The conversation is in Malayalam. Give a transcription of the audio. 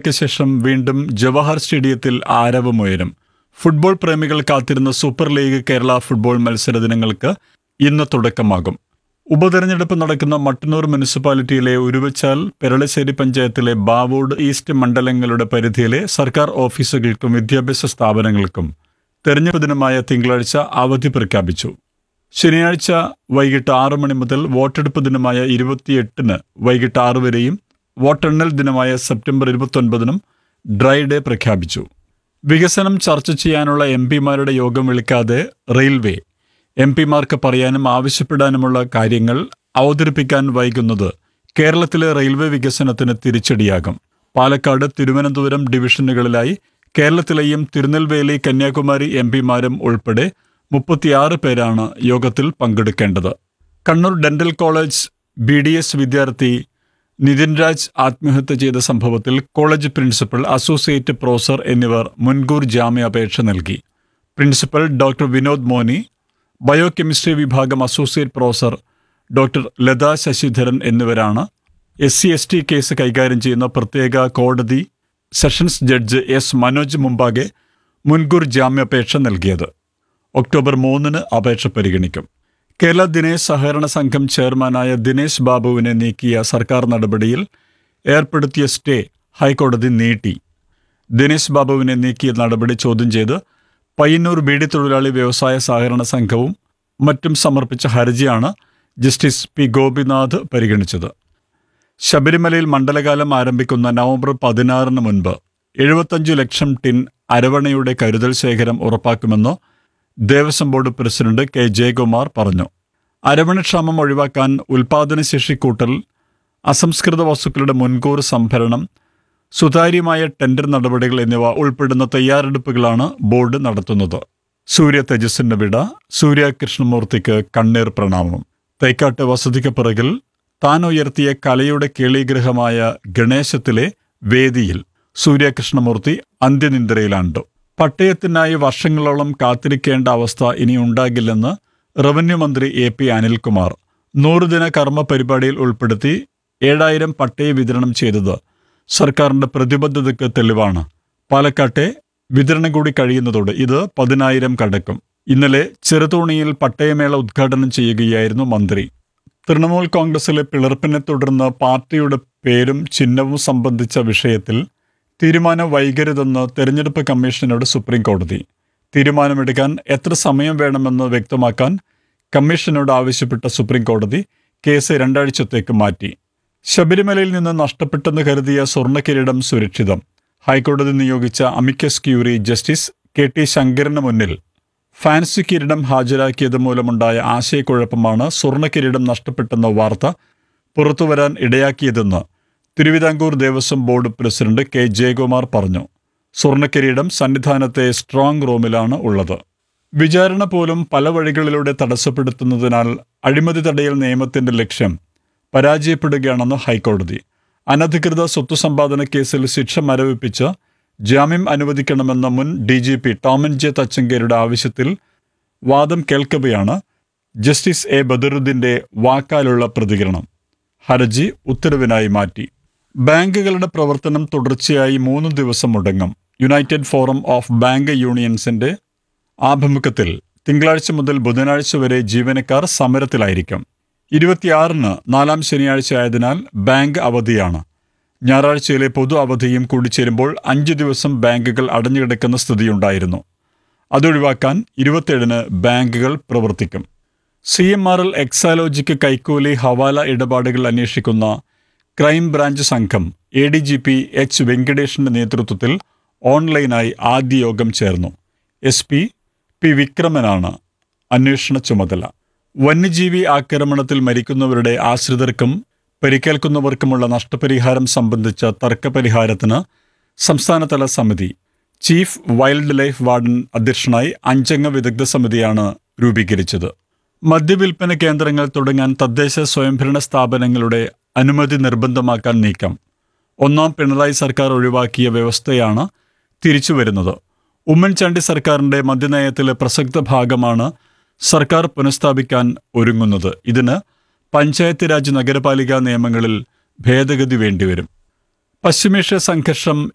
വർഷങ്ങൾക്ക് ശേഷം വീണ്ടും ജവഹർ സ്റ്റേഡിയത്തിൽ ആരവമുയരും ഫുട്ബോൾ പ്രേമികൾ കാത്തിരുന്ന സൂപ്പർ ലീഗ് കേരള ഫുട്ബോൾ മത്സര ദിനങ്ങൾക്ക് ഇന്ന് തുടക്കമാകും ഉപതെരഞ്ഞെടുപ്പ് നടക്കുന്ന മട്ടന്നൂർ മുനിസിപ്പാലിറ്റിയിലെ ഉരുവച്ചാൽ പെരളശ്ശേരി പഞ്ചായത്തിലെ ബാവോഡ് ഈസ്റ്റ് മണ്ഡലങ്ങളുടെ പരിധിയിലെ സർക്കാർ ഓഫീസുകൾക്കും വിദ്യാഭ്യാസ സ്ഥാപനങ്ങൾക്കും തെരഞ്ഞെടുപ്പ് ദിനമായ തിങ്കളാഴ്ച അവധി പ്രഖ്യാപിച്ചു ശനിയാഴ്ച വൈകിട്ട് ആറ് മണി മുതൽ വോട്ടെടുപ്പ് ദിനമായ ഇരുപത്തിയെട്ടിന് വൈകിട്ട് ആറ് വരെയും വോട്ടെണ്ണൽ ദിനമായ സെപ്റ്റംബർ ഇരുപത്തൊൻപതിനും ഡ്രൈ ഡേ പ്രഖ്യാപിച്ചു വികസനം ചർച്ച ചെയ്യാനുള്ള എം പിമാരുടെ യോഗം വിളിക്കാതെ റെയിൽവേ എം പിമാർക്ക് പറയാനും ആവശ്യപ്പെടാനുമുള്ള കാര്യങ്ങൾ അവതരിപ്പിക്കാൻ വൈകുന്നത് കേരളത്തിലെ റെയിൽവേ വികസനത്തിന് തിരിച്ചടിയാകും പാലക്കാട് തിരുവനന്തപുരം ഡിവിഷനുകളിലായി കേരളത്തിലെയും തിരുനെൽവേലി കന്യാകുമാരി എം പിമാരും ഉൾപ്പെടെ മുപ്പത്തിയാറ് പേരാണ് യോഗത്തിൽ പങ്കെടുക്കേണ്ടത് Kannur dental college B D S വിദ്യാർത്ഥി നിതിൻ രാജ് ആത്മഹത്യ ചെയ്ത സംഭവത്തിൽ കോളേജ് പ്രിൻസിപ്പൽ അസോസിയേറ്റ് പ്രൊഫസർ എന്നിവർ മുൻകൂർ ജാമ്യാപേക്ഷ നൽകി principal doctor Vinod Moni biochemistry വിഭാഗം associate professor doctor Latha Sasidharan എന്നിവരാണ് S C S T case കൈകാര്യം ചെയ്യുന്ന പ്രത്യേക കോടതി സെഷൻസ് ജഡ്ജ് എസ് മനോജ് മുമ്പാകെ മുൻകൂർ ജാമ്യാപേക്ഷ നൽകിയത് ഒക്ടോബർ മൂന്നിന് അപേക്ഷ പരിഗണിക്കും കേരള ദിനേശ് സഹകരണ സംഘം ചെയർമാനായ ദിനേശ് ബാബുവിനെ നീക്കിയ സർക്കാർ നടപടിയിൽ ഏർപ്പെടുത്തിയ സ്റ്റേ ഹൈക്കോടതി നീട്ടി ദിനേശ് ബാബുവിനെ നീക്കിയ നടപടി ചോദ്യം ചെയ്ത് പയ്യന്നൂർ ബീഡി തൊഴിലാളി വ്യവസായ സഹകരണ സംഘവും മറ്റും സമർപ്പിച്ച ഹർജിയാണ് ജസ്റ്റിസ് പി ഗോപിനാഥ് പരിഗണിച്ചത് ശബരിമലയിൽ മണ്ഡലകാലം ആരംഭിക്കുന്ന നവംബർ പതിനാറിന് മുൻപ് എഴുപത്തഞ്ചു ലക്ഷം ടിൻ അരവണയുടെ കരുതൽ ശേഖരം ഉറപ്പാക്കുമെന്ന് Devaswom board president K Jayakumar പറഞ്ഞു അരവണക്ഷാമം ഒഴിവാക്കാൻ ഉൽപാദനശേഷി കൂട്ടൽ അസംസ്കൃത വസ്തുക്കളുടെ മുൻകൂർ സംഭരണം സുതാര്യമായ ടെൻഡർ നടപടികൾ എന്നിവ ഉൾപ്പെടുന്ന തയ്യാറെടുപ്പുകളാണ് ബോർഡ് നടത്തുന്നത് സൂര്യ തേജസ്സിന്റെ വിട സൂര്യ കൃഷ്ണമൂർത്തിക്ക് കണ്ണീർ പ്രണാമം തൈക്കാട്ട് വസതിക്ക് പിറകിൽ താൻ ഉയർത്തിയ കലയുടെ കേളീഗ്രഹമായ ഗണേശത്തിലെ വേദിയിൽ സൂര്യ കൃഷ്ണമൂർത്തി അന്ത്യനിന്ദ്രയിലാണ്ടു പട്ടയത്തിനായി വർഷങ്ങളോളം കാത്തിരിക്കേണ്ട അവസ്ഥ ഇനി ഉണ്ടാകില്ലെന്ന് റവന്യൂ മന്ത്രി എ പി അനിൽകുമാർ നൂറുദിന കർമ്മ പരിപാടിയിൽ ഉൾപ്പെടുത്തി ഏഴായിരം പട്ടയ വിതരണം ചെയ്തത് സർക്കാരിന്റെ പ്രതിബദ്ധതയ്ക്ക് തെളിവാണ് പാലക്കാട്ടെ വിതരണം കൂടി കഴിയുന്നതോടെ ഇത് പതിനായിരം കടക്കും ഇന്നലെ ചെറുതോണിയിൽ പട്ടയമേള ഉദ്ഘാടനം ചെയ്യുകയായിരുന്നു മന്ത്രി തൃണമൂൽ കോൺഗ്രസിലെ പിളർപ്പിനെ തുടർന്ന് പാർട്ടിയുടെ പേരും ചിഹ്നവും സംബന്ധിച്ച വിഷയത്തിൽ തീരുമാനം വൈകരുതെന്ന് തെരഞ്ഞെടുപ്പ് കമ്മീഷനോട് സുപ്രീം കോടതി തീരുമാനമെടുക്കാൻ എത്ര സമയം വേണമെന്ന് വ്യക്തമാക്കാൻ കമ്മീഷനോട് ആവശ്യപ്പെട്ട സുപ്രീം കോടതി കേസ് രണ്ടാഴ്ചത്തേക്ക് മാറ്റി ശബരിമലയിൽ നിന്ന് നഷ്ടപ്പെട്ടെന്ന് കരുതിയ സ്വർണ്ണക്കിരീടം സുരക്ഷിതം ഹൈക്കോടതി നിയോഗിച്ച amicus curiae justice K T ശങ്കറിന് മുന്നിൽ ഫാൻസി കിരീടം ഹാജരാക്കിയത് മൂലമുണ്ടായ ആശയക്കുഴപ്പമാണ് സ്വർണ്ണക്കിരീടം നഷ്ടപ്പെട്ടെന്ന വാർത്ത പുറത്തുവരാൻ ഇടയാക്കിയതെന്ന് Thiruvithamkoor Devaswom board president K Jayakumar പറഞ്ഞു സ്വർണ്ണക്കിരീടം സന്നിധാനത്തെ സ്ട്രോങ് റൂമിലാണ് ഉള്ളത് വിചാരണ പോലും പല വഴികളിലൂടെ തടസ്സപ്പെടുത്തുന്നതിനാൽ അഴിമതി തടയൽ നിയമത്തിന്റെ ലക്ഷ്യം പരാജയപ്പെടുകയാണെന്ന് ഹൈക്കോടതി അനധികൃത സ്വത്ത് സമ്പാദന കേസിൽ ശിക്ഷ മരവിപ്പിച്ച് ജാമ്യം അനുവദിക്കണമെന്ന മുൻ D G P Tomin J തച്ചങ്കേരുടെ ആവശ്യത്തിൽ വാദം കേൾക്കവെയാണ് ജസ്റ്റിസ് എ ബദറുദ്ദീന്റെ വാക്കാലുള്ള പ്രതികരണം ഹർജി ഉത്തരവിനായി മാറ്റി ബാങ്കുകളുടെ പ്രവർത്തനം തുടർച്ചയായി മൂന്ന് ദിവസം മുടങ്ങും യുണൈറ്റഡ് ഫോറം ഓഫ് ബാങ്ക് യൂണിയൻസിന്റെ ആഭിമുഖ്യത്തിൽ തിങ്കളാഴ്ച മുതൽ ബുധനാഴ്ച വരെ ജീവനക്കാർ സമരത്തിലായിരിക്കും ഇരുപത്തിയാറിന് നാലാം ശനിയാഴ്ച ആയതിനാൽ ബാങ്ക് അവധിയാണ് ഞായറാഴ്ചയിലെ പൊതു അവധിയും കൂടിച്ചേരുമ്പോൾ അഞ്ചു ദിവസം ബാങ്കുകൾ അടഞ്ഞുകിടക്കുന്ന സ്ഥിതിയുണ്ടായിരുന്നു അതൊഴിവാക്കാൻ ഇരുപത്തിയേഴിന് ബാങ്കുകൾ പ്രവർത്തിക്കും C M R L Exalogic കൈക്കൂലി ഹവാല ഇടപാടുകൾ അന്വേഷിക്കുന്ന ക്രൈം ബ്രാഞ്ച് സംഘം A D G P H വെങ്കടേഷിന്റെ നേതൃത്വത്തിൽ ഓൺലൈനായി ആദ്യ യോഗം ചേർന്നു എസ് പി പി വിക്രമനാണ് അന്വേഷണ ചുമതല വന്യജീവി ആക്രമണത്തിൽ മരിക്കുന്നവരുടെ ആശ്രിതർക്കും പരിക്കേൽക്കുന്നവർക്കുമുള്ള നഷ്ടപരിഹാരം സംബന്ധിച്ച തർക്കപരിഹാരത്തിന് സംസ്ഥാനതല സമിതി ചീഫ് വൈൽഡ് ലൈഫ് വാർഡൻ അധ്യക്ഷനായി അഞ്ചംഗ വിദഗ്ധ സമിതിയാണ് രൂപീകരിച്ചത് മദ്യവിൽപ്പന കേന്ദ്രങ്ങൾ തുടങ്ങാൻ തദ്ദേശ സ്വയംഭരണ സ്ഥാപനങ്ങളുടെ അനുമതി നിർബന്ധമാക്കാൻ നീക്കം ഒന്നാം പിണറായി സർക്കാർ ഒഴിവാക്കിയ വ്യവസ്ഥയാണ് തിരിച്ചു വരുന്നത് ഉമ്മൻചാണ്ടി സർക്കാരിന്റെ മദ്യനയത്തിലെ പ്രസക്ത ഭാഗമാണ് സർക്കാർ പുനഃസ്ഥാപിക്കാൻ ഒരുങ്ങുന്നത് ഇതിന് പഞ്ചായത്ത് രാജ് നഗരപാലിക നിയമങ്ങളിൽ ഭേദഗതി വേണ്ടിവരും പശ്ചിമേഷ്യ സംഘർഷം